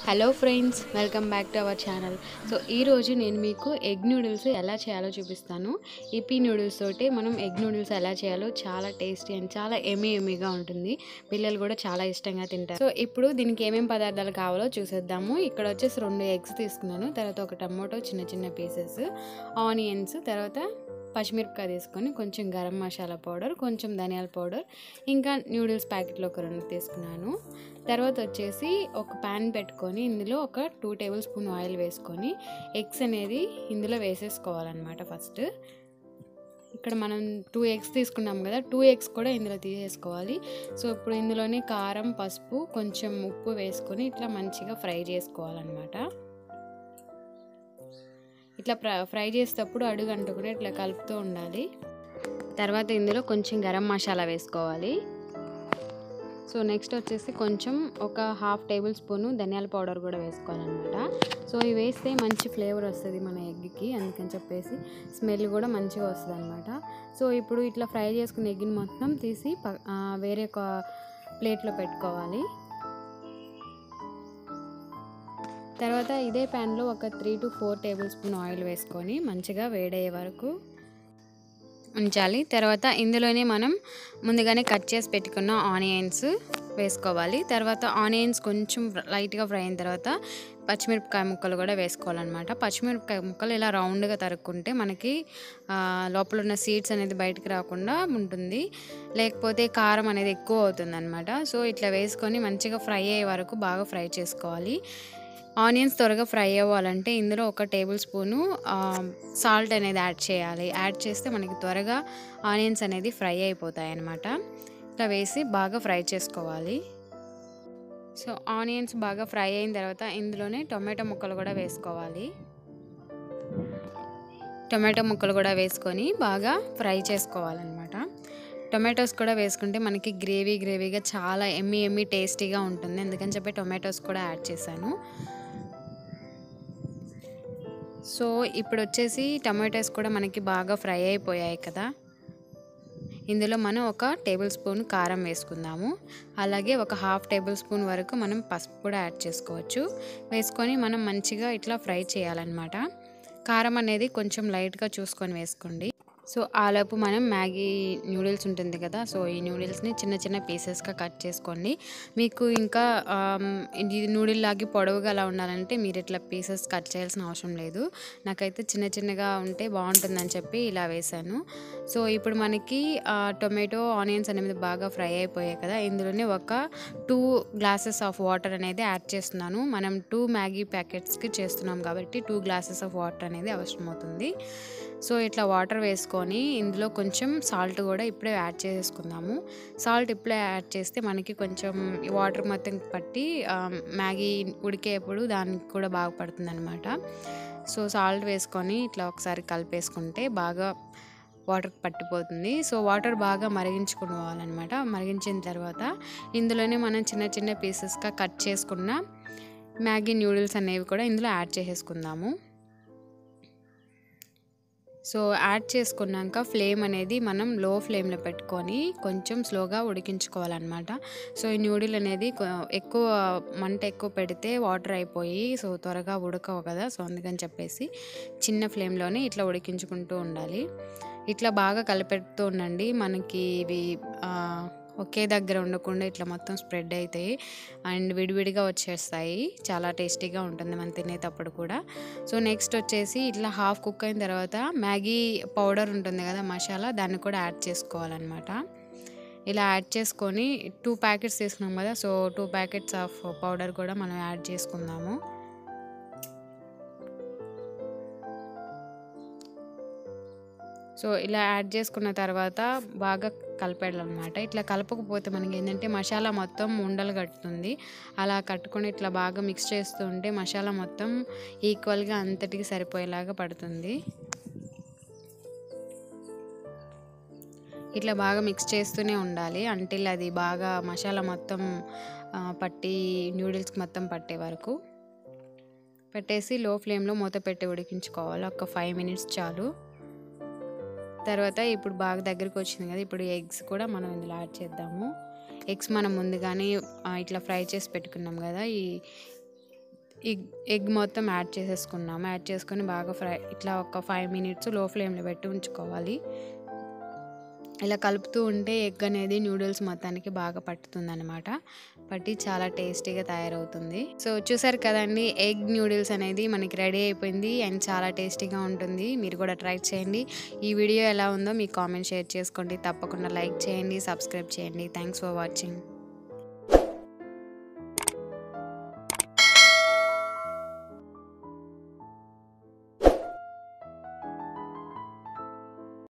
hello friends welcome back to our channel so ఈరోజు నేను మీకు ఎగ్ నూడిల్స్ ఎలా చేయాలో చూపిస్తాను ఇపీ నూడిల్స్ తోటి మనం ఎగ్ నూడిల్స్ ఎలా చేయాలో చాలా టేస్టీ అండ్ చాలా ఎమీ ఎమీగా ఉంటుంది పిల్లలు కూడా చాలా ఇష్టంగా తింటారు సో ఇప్పుడు దీనికి ఏమేమి పదార్థాలు కావాలో చూసేద్దాము ఇక్కడ వచ్చేసి రెండు ఎగ్స్ తీసుకున్నాను తర్వాత ఒక టమోటో చిన్న చిన్న పీసెస్ ఆనియన్స్ తర్వాత పచ్చిమిరపకాయ తీసుకొని కొంచెం గరం మసాలా పౌడర్ కొంచెం ధనియాల పౌడర్ ఇంకా న్యూడిల్స్ ప్యాకెట్లో ఒక రెండు తీసుకున్నాను తర్వాత వచ్చేసి ఒక ప్యాన్ పెట్టుకొని ఇందులో ఒక టూ టేబుల్ స్పూన్ ఆయిల్ వేసుకొని ఎగ్స్ అనేది ఇందులో వేసేసుకోవాలన్నమాట ఫస్ట్ ఇక్కడ మనం టూ ఎగ్స్ తీసుకున్నాం కదా టూ ఎగ్స్ కూడా ఇందులో తీసేసుకోవాలి సో ఇప్పుడు ఇందులోనే కారం పసుపు కొంచెం ఉప్పు వేసుకొని ఇట్లా మంచిగా ఫ్రై చేసుకోవాలన్నమాట ఇట్లా ఫ్రై చేసేటప్పుడు అడుగు అంటుకుని ఇట్లా కలుపుతూ ఉండాలి తర్వాత ఇందులో కొంచెం గరం మసాలా వేసుకోవాలి సో నెక్స్ట్ వచ్చేసి కొంచెం ఒక హాఫ్ టేబుల్ స్పూను ధనియాల పౌడర్ కూడా వేసుకోవాలన్నమాట సో ఇవి వేస్తే మంచి ఫ్లేవర్ వస్తుంది మన ఎగ్కి అందుకని చెప్పేసి స్మెల్ కూడా మంచిగా వస్తుంది అనమాట సో ఇప్పుడు ఇట్లా ఫ్రై చేసుకున్న ఎగ్ని మొత్తం తీసి వేరే ఒక ప్లేట్లో పెట్టుకోవాలి తర్వాత ఇదే ప్యాన్లో ఒక three to four tablespoon oil వేసుకొని మంచిగా వేడయ్యే వరకు ఉంచాలి తర్వాత ఇందులోనే మనం ముందుగానే కట్ చేసి పెట్టుకున్న ఆనియన్స్ వేసుకోవాలి తర్వాత ఆనియన్స్ కొంచెం లైట్గా ఫ్రై అయిన తర్వాత పచ్చిమిరపకాయ ముక్కలు కూడా వేసుకోవాలన్నమాట పచ్చిమిరపకాయ ముక్కలు ఇలా రౌండ్గా తరుక్కుంటే మనకి లోపల ఉన్న సీడ్స్ అనేది బయటకు రాకుండా ఉంటుంది లేకపోతే కారం అనేది ఎక్కువ అవుతుంది అనమాట సో ఇట్లా వేసుకొని మంచిగా ఫ్రై అయ్యే వరకు బాగా ఫ్రై చేసుకోవాలి ఆనియన్స్ త్వరగా ఫ్రై అవ్వాలంటే ఇందులో ఒక టేబుల్ స్పూను సాల్ట్ అనేది యాడ్ చేయాలి యాడ్ చేస్తే మనకి త్వరగా ఆనియన్స్ అనేది ఫ్రై అయిపోతాయి అన్నమాట ఇట్లా వేసి బాగా ఫ్రై చేసుకోవాలి సో ఆనియన్స్ బాగా ఫ్రై అయిన తర్వాత ఇందులోనే టొమాటో ముక్కలు కూడా వేసుకోవాలి టొమాటో ముక్కలు కూడా వేసుకొని బాగా ఫ్రై చేసుకోవాలన్నమాట టొమాటోస్ కూడా వేసుకుంటే మనకి గ్రేవీ గ్రేవీగా చాలా ఎమ్మి ఎమ్మి టేస్టీగా ఉంటుంది ఎందుకని చెప్పి టొమాటోస్ కూడా యాడ్ చేశాను సో ఇప్పుడు వచ్చేసి టమాటోస్ కూడా మనకి బాగా ఫ్రై అయిపోయాయి కదా ఇందులో మనం ఒక టేబుల్ స్పూన్ కారం వేసుకుందాము అలాగే ఒక హాఫ్ టేబుల్ స్పూన్ వరకు మనం పసుపు కూడా యాడ్ చేసుకోవచ్చు వేసుకొని మనం మంచిగా ఇట్లా ఫ్రై చేయాలన్నమాట కారం అనేది కొంచెం లైట్గా చూసుకొని వేసుకోండి సో ఆలోపు మనం మ్యాగీ న్యూడిల్స్ ఉంటుంది కదా సో ఈ న్యూడిల్స్ని చిన్న చిన్న పీసెస్గా కట్ చేసుకోండి మీకు ఇంకా ఇది నూడిల్ లాగి పొడవుగా అలా ఉండాలంటే మీరు ఇట్లా పీసెస్ కట్ చేయాల్సిన అవసరం లేదు నాకైతే చిన్న చిన్నగా ఉంటే బాగుంటుందని చెప్పి ఇలా వేశాను సో ఇప్పుడు మనకి టొమాటో ఆనియన్స్ అనేది బాగా ఫ్రై అయిపోయాయి కదా ఇందులోనే ఒక టూ గ్లాసెస్ ఆఫ్ వాటర్ అనేది యాడ్ చేస్తున్నాను మనం టూ మ్యాగీ ప్యాకెట్స్కి చేస్తున్నాం కాబట్టి టూ గ్లాసెస్ ఆఫ్ వాటర్ అనేది అవసరం అవుతుంది సో ఇట్లా వాటర్ వేసుకొని ఇందులో కొంచెం సాల్ట్ కూడా ఇప్పుడే యాడ్ చేసుకుందాము సాల్ట్ ఇప్పుడే యాడ్ చేస్తే మనకి కొంచెం వాటర్ మొత్తం పట్టి మ్యాగీ ఉడికేప్పుడు దానికి కూడా బాగా పడుతుంది అనమాట సో సాల్ట్ వేసుకొని ఇట్లా ఒకసారి కలిపేసుకుంటే బాగా వాటర్ పట్టిపోతుంది సో వాటర్ బాగా మరిగించుకోవాలన్నమాట మరిగించిన తర్వాత ఇందులోనే మనం చిన్న చిన్న పీసెస్గా కట్ చేసుకున్న మ్యాగీ న్యూడిల్స్ అనేవి కూడా ఇందులో యాడ్ చేసేసుకుందాము సో యాడ్ చేసుకున్నాక ఫ్లేమ్ అనేది మనం లో ఫ్లేమ్లో పెట్టుకొని కొంచెం స్లోగా ఉడికించుకోవాలన్నమాట సో ఈ న్యూడిల్ అనేది ఎక్కువ మంట ఎక్కువ పెడితే వాటర్ అయిపోయి సో త్వరగా ఉడకవు కదా సో అందుకని చెప్పేసి చిన్న ఫ్లేమ్లోనే ఇట్లా ఉడికించుకుంటూ ఉండాలి ఇట్లా బాగా కలిపెడుతూ ఉండండి మనకి ఇవి ఒకే దగ్గర ఉండకుండా ఇట్లా మొత్తం స్ప్రెడ్ అవుతాయి అండ్ విడివిడిగా వచ్చేస్తాయి చాలా టేస్టీగా ఉంటుంది మనం తినేటప్పుడు కూడా సో నెక్స్ట్ వచ్చేసి ఇట్లా హాఫ్ కుక్ అయిన తర్వాత మ్యాగీ పౌడర్ ఉంటుంది కదా మసాలా దాన్ని కూడా యాడ్ చేసుకోవాలన్నమాట ఇలా యాడ్ చేసుకొని టూ ప్యాకెట్స్ తీసుకున్నాం కదా so two packets of powder కూడా మనం యాడ్ చేసుకుందాము సో ఇలా యాడ్ చేసుకున్న తర్వాత బాగా కలిపేయాలన్నమాట ఇట్లా కలపకపోతే మనకి ఏంటంటే మసాలా మొత్తం ఉండలు కట్టుతుంది అలా కట్టుకొని ఇట్లా బాగా మిక్స్ చేస్తూ ఉంటే మసాలా మొత్తం ఈక్వల్గా అంతటికి సరిపోయేలాగా పడుతుంది ఇట్లా బాగా మిక్స్ చేస్తూనే ఉండాలి అంటిల్ అది బాగా మసాలా మొత్తం పట్టి న్యూడిల్స్ మొత్తం పట్టే వరకు పెట్టేసి లో ఫ్లేమ్లో మూత పెట్టి ఉడికించుకోవాలి ఒక ఫైవ్ మినిట్స్ చాలు తర్వాత ఇప్పుడు బాగా దగ్గరికి వచ్చింది కదా ఇప్పుడు ఎగ్స్ కూడా మనం ఇందులో యాడ్ చేద్దాము ఎగ్స్ మనం ముందుగానే ఆ, ఇట్లా ఫ్రై చేసి పెట్టుకున్నాం కదా ఈ ఎగ్ ఎగ్ మొత్తం యాడ్ చేసేసుకున్నాము యాడ్ చేసుకొని బాగా ఫ్రై ఇట్లా ఒక ఫైవ్ మినిట్స్ లో ఫ్లేమ్లో పెట్టి ఉంచుకోవాలి ఇలా కలుపుతూ ఉంటే ఎగ్ అనేది నూడిల్స్ మొత్తానికి బాగా పట్టుతుందన్నమాట పట్టి చాలా టేస్టీగా తయారవుతుంది సో చూసారు కదండి ఎగ్ నూడిల్స్ అనేది మనకి రెడీ అయిపోయింది అండ్ చాలా టేస్టీగా ఉంటుంది మీరు కూడా ట్రై చేయండి ఈ వీడియో ఎలా ఉందో మీ కామెంట్ షేర్ చేసుకోండి తప్పకుండా లైక్ చేయండి సబ్స్క్రైబ్ చేయండి థ్యాంక్స్ ఫర్ వాచింగ్